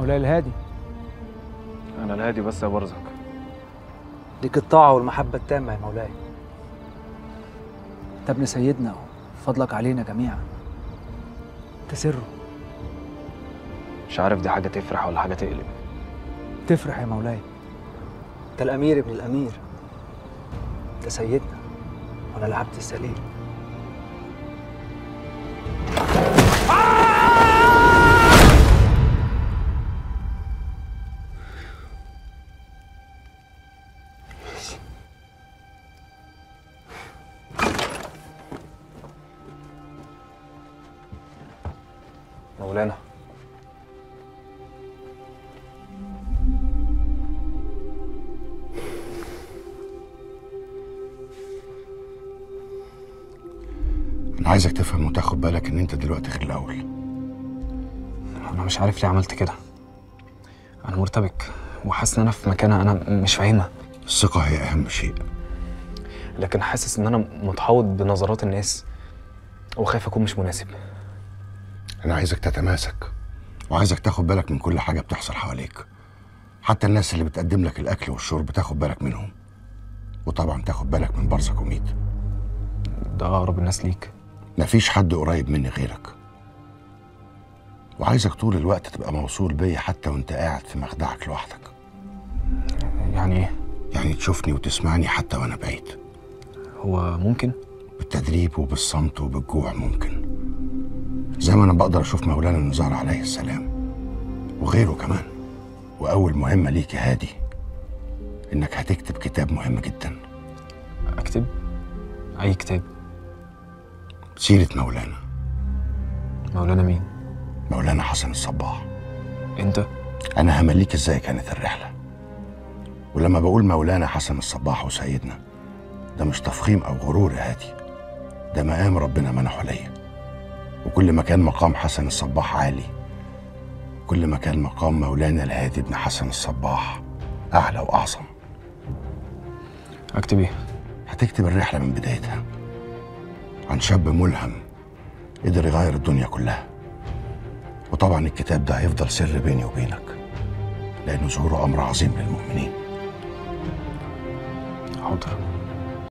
مولاي الهادي انا الهادي بس يا برزك ليك الطاعة والمحبة التامة يا مولاي انت ابن سيدنا فضلك علينا جميعا تسره مش عارف دي حاجه تفرح ولا حاجه تقلب تفرح يا مولاي انت الامير ابن الامير انت سيدنا وانا العبد السليم مولانا انا عايزك تفهم وتاخد بالك ان انت دلوقتي غير الاول انا مش عارف ليه عملت كده انا مرتبك وحاسس ان انا في مكانه انا مش فاهمها الثقه هي اهم شيء لكن حاسس ان انا متحوط بنظرات الناس وخايف اكون مش مناسب انا عايزك تتماسك وعايزك تاخد بالك من كل حاجه بتحصل حواليك حتى الناس اللي بتقدم لك الاكل والشرب تاخد بالك منهم وطبعا تاخد بالك من برزك وميت ده اقرب الناس ليك مفيش حد قريب مني غيرك وعايزك طول الوقت تبقى موصول بيا حتى وانت قاعد في مخدعك لوحدك يعني ايه يعني تشوفني وتسمعني حتى وانا بعيد هو ممكن بالتدريب وبالصمت وبالجوع ممكن زي ما انا بقدر اشوف مولانا النزار عليه السلام وغيره كمان واول مهمه ليك يا هادي انك هتكتب كتاب مهم جدا اكتب اي كتاب سيره مولانا مولانا مين مولانا حسن الصباح انت انا همليك ازاي كانت الرحله ولما بقول مولانا حسن الصباح وسيدنا ده مش تفخيم او غرور يا هادي ده مقام ربنا منحه ليا وكل ما كان مقام حسن الصباح عالي كل ما كان مقام مولانا الهادي بن حسن الصباح اعلى واعظم اكتب ايه هتكتب الرحله من بدايتها عن شاب ملهم قدر يغير الدنيا كلها وطبعا الكتاب ده هيفضل سر بيني وبينك لأنه ظهوره أمر عظيم للمؤمنين حاضر